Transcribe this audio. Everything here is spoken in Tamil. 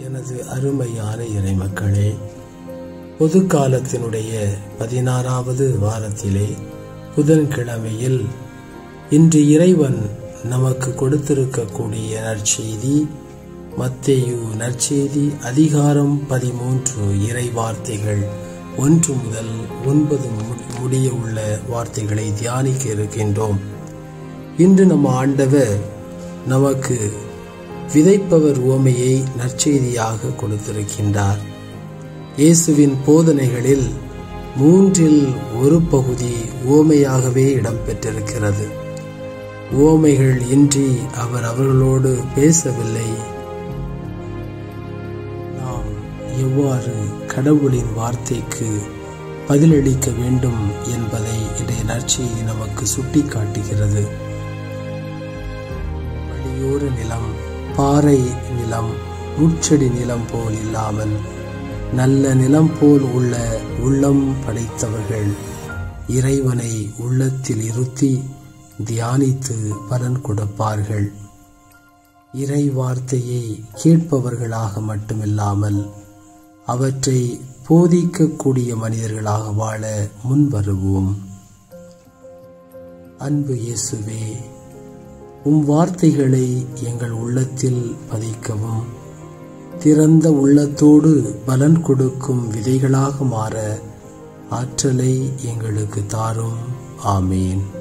எனது அருமையான இறைமக்களே பொது காலத்தினுடைய பதினாறாவது வாரத்திலே புதன்கிழமையில் இன்று இறைவன் நமக்கு கொடுத்திருக்கக்கூடிய நற்செய்தி மத்தேயு நற்செய்தி அதிகாரம் பதிமூன்று இறை வார்த்தைகள் ஒன்று முதல் ஒன்பது முடிய உள்ள வார்த்தைகளை தியானிக்க இருக்கின்றோம் இன்று நம் ஆண்டவர் நமக்கு விதைப்பவர் உவமையை நற்செய்தியாக கொடுத்திருக்கின்றார் இயேசுவின் போதனைகளில் மூன்றில் ஒரு பகுதி உவமையாகவே இடம்பெற்றிருக்கிறது உவமைகள் இன்றி அவர் அவர்களோடு பேசவில்லை நாம் எவ்வாறு கடவுளின் வார்த்தைக்கு பதிலளிக்க வேண்டும் என்பதை இன்றைய நற்செய்தி நமக்கு சுட்டி காட்டுகிறது வழியோர நிலம் பாறை நிலம் முட்செடி நிலம் போல் இல்லாமல் நல்ல நிலம் போல் உள்ள உள்ளம் படைத்தவர்கள் இறைவனை உள்ளத்தில் இருத்தி தியானித்து பலன் கொடுப்பார்கள் இறை வார்த்தையை கேட்பவர்களாக மட்டுமில்லாமல் அவற்றை போதிக்கக்கூடிய மனிதர்களாக வாழ முன்வருவோம் அன்பு இயேசுவே உம் வார்த்தைகளை எங்கள் உள்ளத்தில் பதிக்கவும் திறந்த உள்ளத்தோடு பலன் கொடுக்கும் விதைகளாக மாற ஆற்றலை எங்களுக்கு தாரும் ஆமேன்